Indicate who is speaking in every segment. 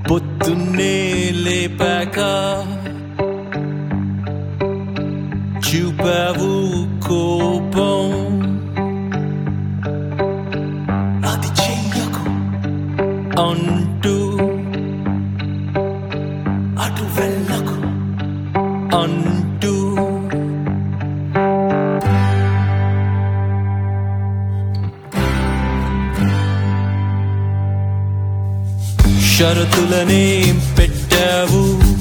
Speaker 1: పొద్దున్నే లేపాక చూపావు కోపం అది చెయ్యకు అంటూ అటు వెళ్ళకు అంటూ షరతులనే పెట్టావు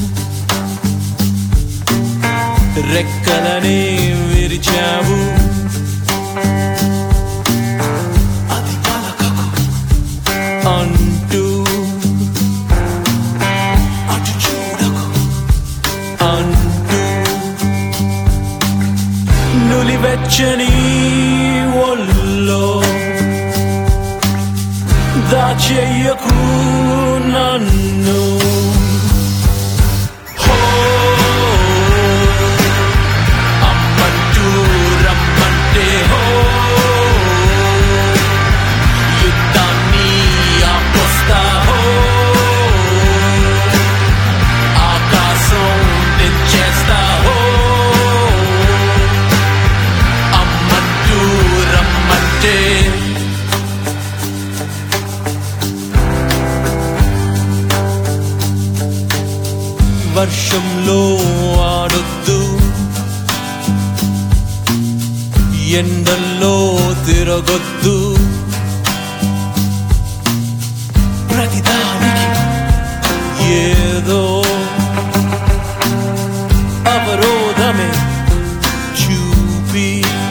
Speaker 1: రెక్కలనే విరిచావు అది పలకకు అంటూ అటు చూడకు అంటూ నులివెచ్చని ఒళ్ళో దాచేయకు నన్ను హో, అమ్మంటూ రమ్మంటే హో, యుద్ధాన్ని ఆపొస్తా హో, ఆకాశం తెచ్చేస్తా హో, అమ్మంటూ రమ్మంటే వర్షంలో ఆడొద్దు ఎండల్లో తిరగొద్దు ప్రతిదానికి ఏదో అవరోధమే చూపి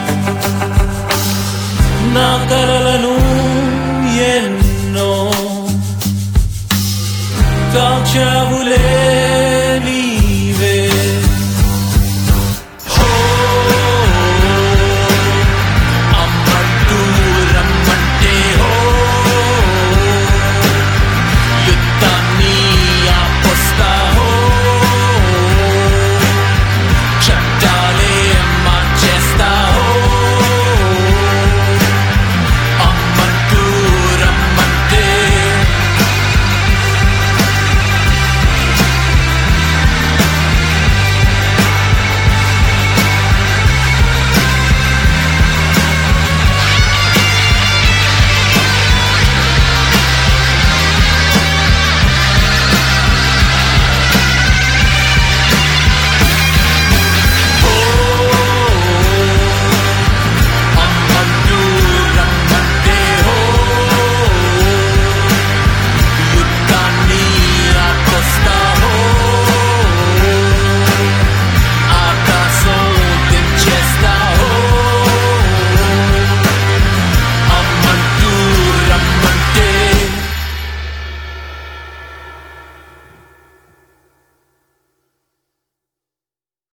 Speaker 1: నా కలలను ఎన్నో కాచావులే